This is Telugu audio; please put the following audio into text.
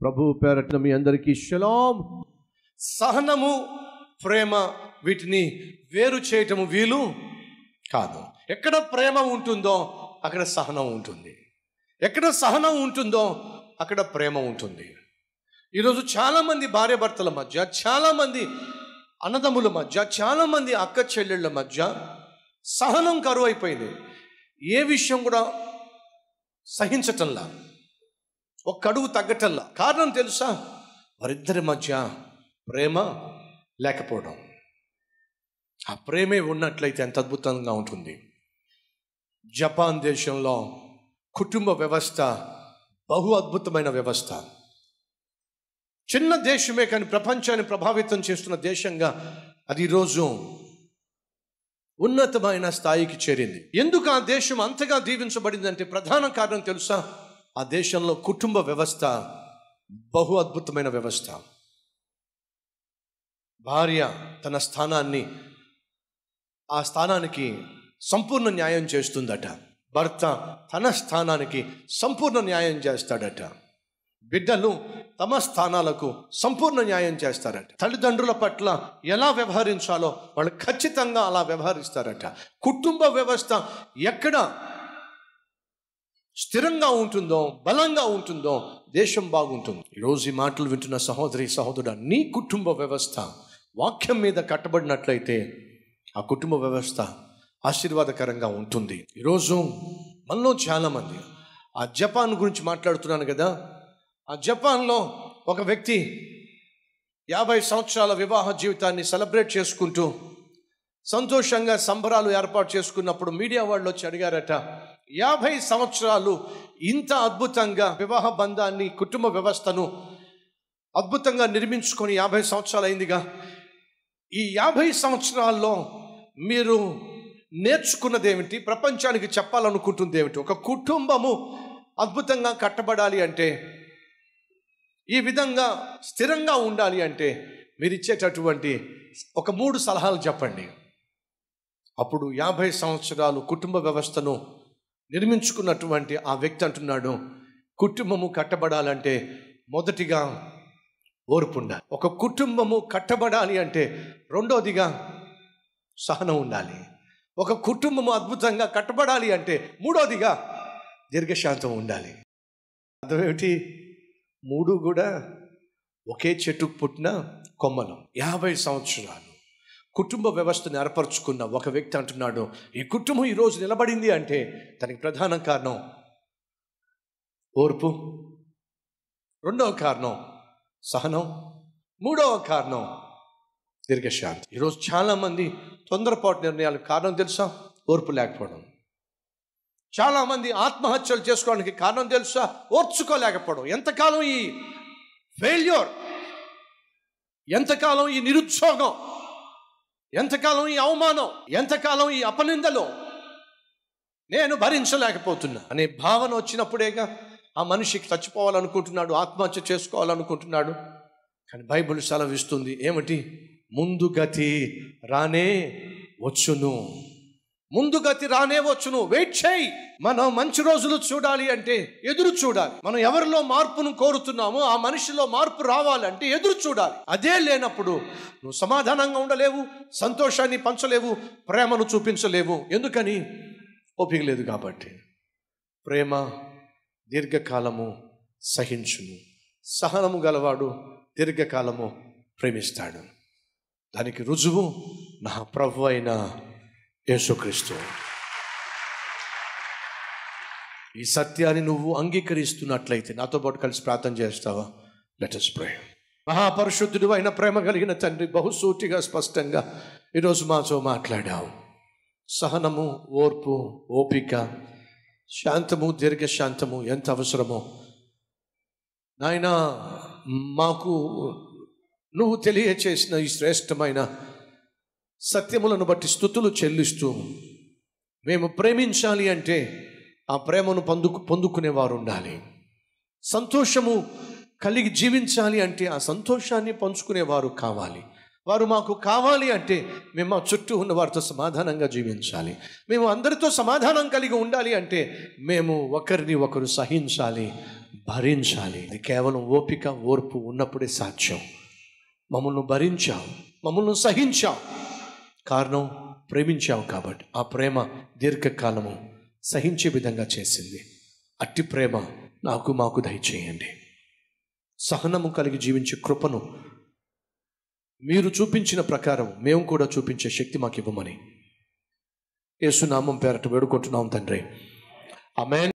ప్రభు పేరట్న మీ అందరికీ షలాం సహనము ప్రేమ వీటిని వేరు చేయటము వీలు కాదు ఎక్కడ ప్రేమ ఉంటుందో అక్కడ సహనం ఉంటుంది ఎక్కడ సహనం ఉంటుందో అక్కడ ప్రేమ ఉంటుంది ఈరోజు చాలామంది భార్యాభర్తల మధ్య చాలామంది అన్నదమ్ముల మధ్య చాలామంది అక్క చెల్లెళ్ళ మధ్య సహనం కరువు అయిపోయింది ఏ విషయం కూడా సహించటంలా ఒక్క అడుగు తగ్గటంలా కారణం తెలుసా వారిద్దరి మధ్య ప్రేమ లేకపోవడం ఆ ప్రేమే ఉన్నట్లయితే ఎంత అద్భుతంగా ఉంటుంది జపాన్ దేశంలో కుటుంబ వ్యవస్థ బహు అద్భుతమైన వ్యవస్థ చిన్న దేశమే కానీ ప్రపంచాన్ని ప్రభావితం చేస్తున్న దేశంగా అది ఈరోజు ఉన్నతమైన స్థాయికి చేరింది ఎందుకు ఆ దేశం అంతగా దీవించబడిందంటే ప్రధాన కారణం తెలుసా ఆ దేశంలో కుటుంబ వ్యవస్థ బహు అద్భుతమైన వ్యవస్థ భార్య తన స్థానాన్ని ఆ స్థానానికి సంపూర్ణ న్యాయం చేస్తుందట భర్త తన స్థానానికి సంపూర్ణ న్యాయం చేస్తాడట బిడ్డలు తమ స్థానాలకు సంపూర్ణ న్యాయం చేస్తారట తల్లిదండ్రుల పట్ల ఎలా వ్యవహరించాలో వాళ్ళు ఖచ్చితంగా అలా వ్యవహరిస్తారట కుటుంబ వ్యవస్థ ఎక్కడ స్థిరంగా ఉంటుందో బలంగా ఉంటుందో దేశం బాగుంటుంది ఈరోజు ఈ మాటలు వింటున్న సహోదరి సహోదరుడు నీ కుటుంబ వ్యవస్థ వాక్యం మీద కట్టబడినట్లయితే ఆ కుటుంబ వ్యవస్థ ఆశీర్వాదకరంగా ఉంటుంది ఈరోజు మనలో చాలామంది ఆ జపాన్ గురించి మాట్లాడుతున్నాను కదా ఆ జపాన్లో ఒక వ్యక్తి యాభై సంవత్సరాల వివాహ జీవితాన్ని సెలబ్రేట్ చేసుకుంటూ సంతోషంగా సంబరాలు ఏర్పాటు చేసుకున్నప్పుడు మీడియా వాళ్ళు వచ్చి అడిగారట యాభై సంవత్సరాలు ఇంత అద్భుతంగా వివాహ బంధాన్ని కుటుంబ వ్యవస్థను అద్భుతంగా నిర్మించుకొని యాభై సంవత్సరాలు అయిందిగా ఈ యాభై సంవత్సరాల్లో మీరు నేర్చుకున్నది ఏమిటి ప్రపంచానికి చెప్పాలనుకుంటుంది ఏమిటి ఒక కుటుంబము అద్భుతంగా కట్టబడాలి అంటే ఈ విధంగా స్థిరంగా ఉండాలి అంటే మీరు ఇచ్చేటటువంటి ఒక మూడు సలహాలు చెప్పండి అప్పుడు యాభై సంవత్సరాలు కుటుంబ వ్యవస్థను నిర్మించుకున్నటువంటి ఆ వ్యక్తి అంటున్నాడు కుటుంబము కట్టబడాలంటే మొదటిగా ఓర్పు ఉండాలి ఒక కుటుంబము కట్టబడాలి అంటే రెండోదిగా సహనం ఉండాలి ఒక కుటుంబము అద్భుతంగా కట్టబడాలి అంటే మూడోదిగా దీర్ఘశాంతం ఉండాలి అర్థమేమిటి మూడు కూడా ఒకే చెట్టుకు పుట్టిన కొమ్మలు యాభై సంవత్సరాలు కుటుంబ వ్యవస్థను ఏర్పరచుకున్న ఒక వ్యక్తి అంటున్నాడు ఈ కుటుంబం ఈరోజు నిలబడింది అంటే దానికి ప్రధాన కారణం ఓర్పు రెండవ కారణం సహనం మూడవ కారణం దీర్ఘశాంతి ఈరోజు చాలామంది తొందరపాటు నిర్ణయాలకు కారణం తెలుసా ఓర్పు లేకపోవడం చాలామంది ఆత్మహత్యలు చేసుకోవడానికి కారణం తెలుసా ఓర్చుకోలేకపోవడం ఎంతకాలం ఈ ఫెయిల్యూర్ ఎంతకాలం ఈ నిరుద్యోగం ఎంతకాలం ఈ అవమానం ఎంతకాలం ఈ అపనిందలు నేను భరించలేకపోతున్నా అనే భావన వచ్చినప్పుడేగా ఆ మనిషికి చచ్చిపోవాలనుకుంటున్నాడు ఆత్మహత్య చేసుకోవాలనుకుంటున్నాడు కానీ బైబిల్ సెలవిస్తుంది ఏమిటి ముందు గతి రానే వచ్చును ముందు గతి రానే వచ్చును వెయిట్ చేయి మనం మంచి రోజులు చూడాలి అంటే ఎదురు చూడాలి మనం ఎవరిలో మార్పును కోరుతున్నామో ఆ మనిషిలో మార్పు రావాలంటే ఎదురు చూడాలి అదే లేనప్పుడు నువ్వు సమాధానంగా ఉండలేవు సంతోషాన్ని పంచలేవు ప్రేమను చూపించలేవు ఎందుకని ఓపిక లేదు కాబట్టి ప్రేమ దీర్ఘకాలము సహించును సహనము గలవాడు దీర్ఘకాలము ప్రేమిస్తాడు దానికి రుజువు నా ప్రభు అయిన యేసుక్రీస్తు ఈ సత్యాన్ని నువ్వు అంగీకరిస్తున్నట్లయితే నాతో పాటు కలిసి ప్రార్థన చేస్తావా లెటస్ ప్రే మహాపరిశుద్ధుడు అయిన ప్రేమ కలిగిన తండ్రి బహుసూటిగా స్పష్టంగా ఈరోజు మాతో మాట్లాడావు సహనము ఓర్పు ఓపిక శాంతము దీర్ఘశాంతము ఎంత అవసరమో నాయన మాకు నువ్వు తెలియచేసిన ఈ శ్రేష్టమైన సత్యములను బట్టి స్థుతులు చెల్లిస్తూ మేము ప్రేమించాలి అంటే ఆ ప్రేమను పొందుకు పొందుకునేవారు ఉండాలి సంతోషము కలిగి జీవించాలి అంటే ఆ సంతోషాన్ని పంచుకునేవారు కావాలి వారు మాకు కావాలి అంటే మేము మా చుట్టూ ఉన్న వారితో సమాధానంగా జీవించాలి మేము అందరితో సమాధానం కలిగి ఉండాలి అంటే మేము ఒకరిని ఒకరు సహించాలి భరించాలి ఇది కేవలం ఓపిక ఓర్పు ఉన్నప్పుడే సాధ్యం మమ్మల్ని భరించావు మమ్మల్ని సహించావు కారణం ప్రేమించావు కాబట్టి ఆ ప్రేమ దీర్ఘకాలము సహించే విధంగా చేసింది అట్టి ప్రేమ నాకు మాకు దయచేయండి సహనము కలిగి జీవించే కృపను మీరు చూపించిన ప్రకారం మేము కూడా చూపించే శక్తి మాకు ఇవ్వమని యేసునామం పేరట వేడుకుంటున్నాం తండ్రి ఆమెన్